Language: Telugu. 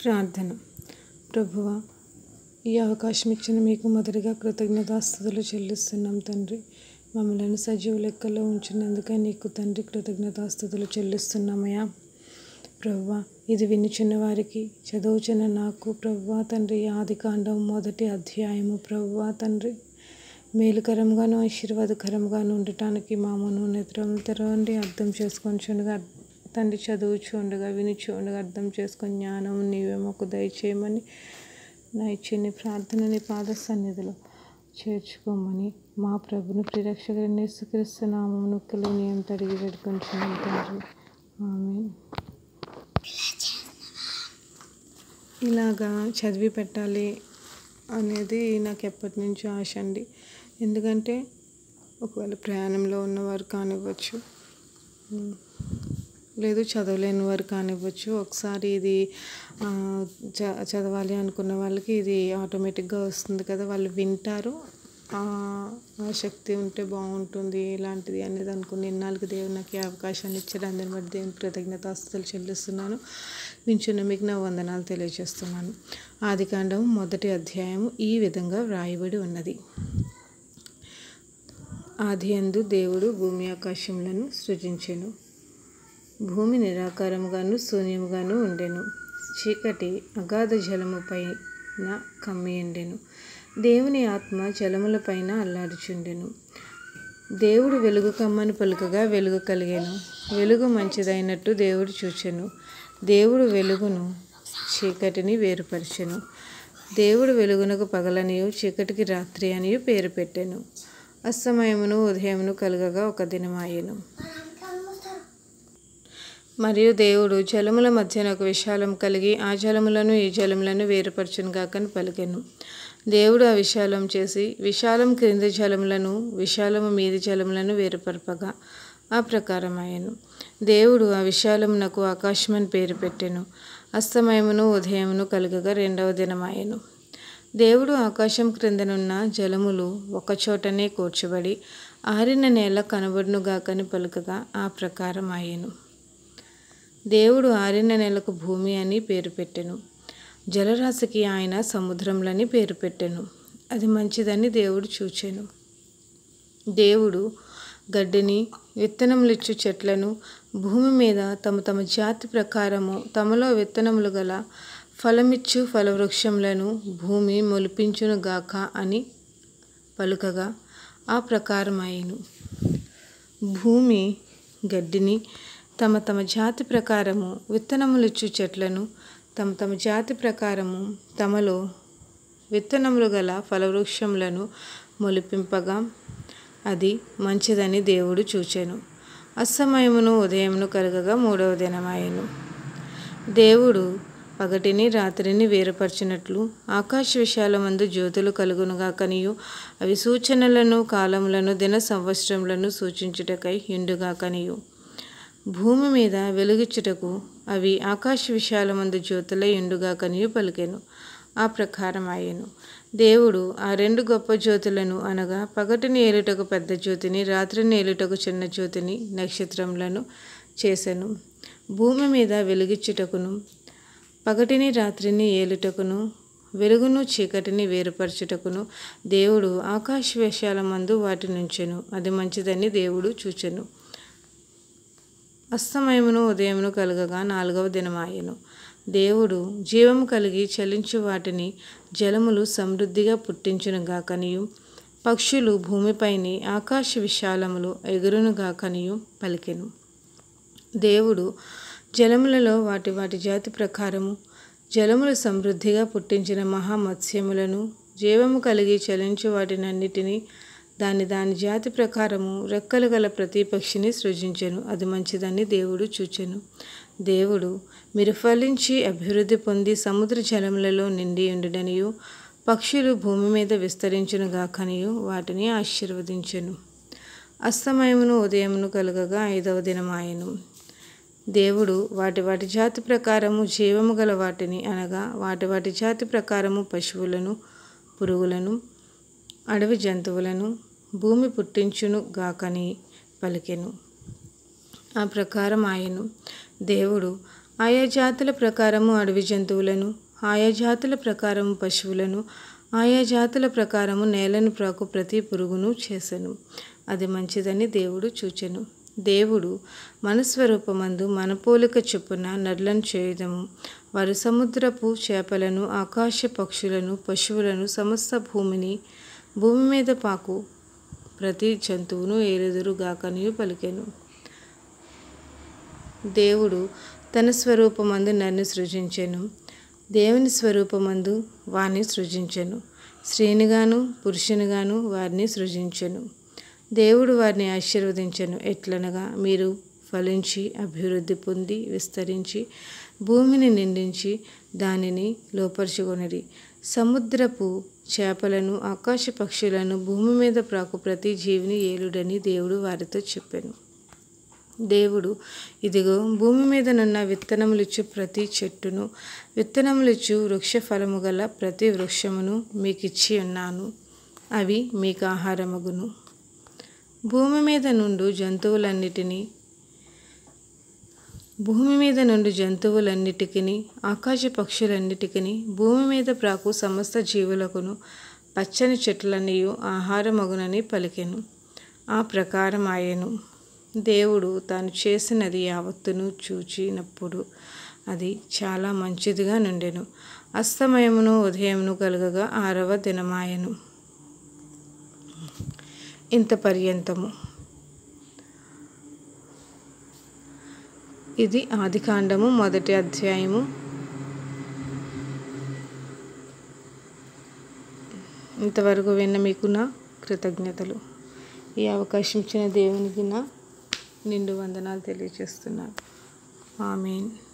ప్రార్థన ప్రభువ ఈ అవకాశం ఇచ్చిన మీకు మొదటిగా కృతజ్ఞతాస్థుతులు చెల్లిస్తున్నాం తండ్రి మమ్మల్ని సజీవ లెక్కలో ఉంచినందుకే నీకు తండ్రి కృతజ్ఞతాస్థుతులు చెల్లిస్తున్నామయ్యా ప్రభువ ఇది వినిచున్న వారికి చదువుచున్న నాకు ప్రభువ తండ్రి ఆది కాండం మొదటి అధ్యాయము ప్రభువ తండ్రి మేలుకరంగాను ఆశీర్వాదకరంగాను ఉండటానికి మామూలు నేత్రములు తెరవండి అర్థం చేసుకొని చుండగా తండ్రి చదువుచు ఉండగా వినిచు ఉండగా అర్థం చేసుకొని జ్ఞానం నీవే మాకు దయచేయమని నా ఇచ్చిన ప్రార్థనని పాద సన్నిధిలో చేర్చుకోమని మా ప్రభుని ప్రిరక్షకుని యేసుక్రీస్తు నామమును కలిని తడిగి పెట్టుకుంటున్నాం తండ్రి ఆమె ఇలాగా చదివి పెట్టాలి అనేది నాకు ఎప్పటి నుంచో ఆశ అండి ఎందుకంటే ఒకవేళ ప్రయాణంలో ఉన్నవారు కానివ్వచ్చు ఉమ్, లేదు చదవలేని వారు కానివ్వచ్చు ఒకసారి ఇది ఆ, చ చదవాలి అనుకున్న వాళ్ళకి ఇది ఆటోమేటిక్గా వస్తుంది కదా వాళ్ళు వింటారు ఆ ఆసక్తి ఉంటే బాగుంటుంది ఇలాంటిది అనేది అనుకుని ఇన్నాళ్ళకి దేవుడు నాకు ఈ అవకాశాన్ని ఇచ్చాడు అందరి బట్టి దేవుని కృతజ్ఞతాస్తులు చెల్లిస్తున్నాను వించున్న మీకు నా వందనాలు తెలియజేస్తున్నాను ఆదికాండం మొదటి అధ్యాయం ఈ విధంగా వ్రాయబడి ఉన్నది ఆది అందు దేవుడు భూమి ఆకాశములను సృజించెను భూమి నిరాకారముగాను శూన్యముగాను ఉండెను చీకటి అగాధ జలముపైన కమ్మి ఉండెను దేవుని ఆత్మ జలములపైన అల్లాడుచుండెను దేవుడు వెలుగు కమ్మని పలుకగా వెలుగు కలిగెను వెలుగు మంచిదైనట్టు దేవుడు చూచెను దేవుడు వెలుగును చీకటిని వేరుపరిచెను దేవుడు వెలుగునకు పగలనియు చీకటికి రాత్రి అనియు పేరు పెట్టెను అస్తమయమును ఉదయమును కలుగగా ఒక దినమాయెను మరియు దేవుడు జలముల మధ్యన ఒక విశాలం కలిగి ఆ జలములను ఈ జలములను వేరుపరచును గాకని పలికెను దేవుడు ఆ విశాలం చేసి విశాలం క్రింది జలములను విశాలము మీది జలములను వేరుపరపగా ఆ ప్రకారం అయ్యను దేవుడు ఆ విశాలమునకు ఆకాశమని పేరు పెట్టెను అస్తమయమును ఉదయమును కలుగగా రెండవ దినమాయెను దేవుడు ఆకాశం క్రిందనున్న జలములు ఒకచోటనే కూర్చబడి ఆరిన నేల కనబడునుగాకని పలుకగా ఆ ప్రకారం అయ్యెను దేవుడు ఆరిన నెలకు భూమి అని పేరు పెట్టెను జలరాశికి ఆయన సముద్రంలని పేరు పెట్టెను అది మంచిదని దేవుడు చూచెను దేవుడు గడ్డిని విత్తనములిచ్చు చెట్లను భూమి మీద తమ తమ జాతి ప్రకారము తమలో విత్తనములు గల ఫలమిచ్చు ఫలవృక్షములను భూమి మొలిపించును గాక అని పలుకగా ఆ ప్రకారం అయ్యను భూమి గడ్డిని తమ తమ జాతి ప్రకారము విత్తనములిచ్చు చెట్లను తమ తమ జాతి ప్రకారము తమలో విత్తనములు గల ఫలవృక్షములను మొలిపింపగా అది మంచిదని దేవుడు చూచెను అస్తమయమును ఉదయమును కలగగా మూడవ దినమాయెను దేవుడు పగటిని రాత్రిని వేరుపరిచినట్లు ఆకాశ విశాలమందు జ్యోతులు కలుగునుగా కనియు అవి సూచనలను కాలములను దిన సంవత్సరములను సూచించుటకై హిండుగా కనియు భూమి మీద వెలుగిచ్చుటకు అవి ఆకాశ విశాలమందు జ్యోతులై ఎండుగా కనియు పలికెను ఆ ప్రకారం అయ్యెను దేవుడు ఆ రెండు గొప్ప జ్యోతులను అనగా పగటిని ఏలుటకు పెద్ద జ్యోతిని రాత్రిని ఏలుటకు చిన్న జ్యోతిని నక్షత్రములను చేసెను భూమి మీద వెలుగిచ్చుటకును పగటిని రాత్రిని ఏలుటకును వెలుగును చీకటిని వేరుపరచుటకును దేవుడు ఆకాశ విశాలమందు వాటి నుంచెను అది మంచిదని దేవుడు చూచెను అస్తమయమును ఉదయమును కలగగా నాలుగవ దినమాయెను దేవుడు జీవము కలిగి చలించు వాటిని జలములు సమృద్ధిగా పుట్టించునుగా కనియు పక్షులు భూమిపైని ఆకాశ విశాలములు ఎగురునుగా కనియు పలికెను దేవుడు జలములలో వాటి వాటి జాతి ప్రకారము జలములు సమృద్ధిగా పుట్టించిన మహామత్స్యములను జీవము కలిగి చలించు వాటినన్నిటినీ దాని దాని జాతి ప్రకారము రెక్కలు గల ప్రతి పక్షిని సృజించెను అది మంచిదని దేవుడు చూచెను దేవుడు మీరు ఫలించి అభివృద్ధి పొంది సముద్ర జలములలో నిండి ఉండుడనియు పక్షులు భూమి మీద విస్తరించును గాకనియు వాటిని ఆశీర్వదించెను అస్తమయమును ఉదయమును కలుగగా ఐదవ దినమాయెను దేవుడు వాటి వాటి జాతి ప్రకారము జీవము గల వాటిని అనగా వాటి వాటి జాతి ప్రకారము పశువులను పురుగులను అడవి జంతువులను భూమి పుట్టించును గాకని పలికెను ఆ ప్రకారం ఆయను దేవుడు ఆయా జాతుల ప్రకారము అడవి జంతువులను ఆయా జాతుల ప్రకారము పశువులను ఆయా జాతుల ప్రకారము నేలను ప్రాకు ప్రతి పురుగును చేసెను అది మంచిదని దేవుడు చూచెను దేవుడు మనస్వరూపమందు మన పోలిక చొప్పున నడ్లను చేయదము వారు సముద్రపు చేపలను ఆకాశ పక్షులను పశువులను సమస్త భూమిని భూమి మీద పాకు ప్రతి జంతువును ఏలుదురుగాకనియు పలికెను దేవుడు తన స్వరూపమందు నన్ను సృజించెను దేవుని స్వరూపమందు వారిని సృజించెను స్త్రీనిగాను పురుషునిగాను వారిని సృజించెను దేవుడు వారిని ఆశీర్వదించెను ఎట్లనగా మీరు ఫలించి అభివృద్ధి పొంది విస్తరించి భూమిని నిండించి దానిని లోపరుచుకొనిరి సముద్రపు చేపలను ఆకాశ పక్షులను భూమి మీద ప్రాకు ప్రతి జీవిని ఏలుడని దేవుడు వారితో చెప్పాను దేవుడు ఇదిగో భూమి మీదనున్న విత్తనములిచ్చు ప్రతి చెట్టును విత్తనములిచ్చు వృక్ష ఫలము గల ప్రతి వృక్షమును మీకు ఇచ్చి ఉన్నాను అవి మీకు ఆహారమగును భూమి మీద నుండు జంతువులన్నిటినీ భూమి మీద నుండి జంతువులన్నిటికిని ఆకాశ పక్షులన్నిటికిని భూమి మీద ప్రాకు సమస్త జీవులకును పచ్చని చెట్లనియు ఆహారమగునని పలికెను ఆ ప్రకారం ఆయను దేవుడు తాను చేసినది యావత్తును చూచినప్పుడు అది చాలా మంచిదిగా నుండెను అస్తమయమును ఉదయమును కలుగగా ఆరవ దినమాయను ఇంత పర్యంతము ఇది ఆదికాండము మొదటి అధ్యాయము ఇంతవరకు విన్న మీకు నా కృతజ్ఞతలు ఈ అవకాశం ఇచ్చిన దేవునికి నా నిండు వందనాలు తెలియజేస్తున్నాను ఆమెన్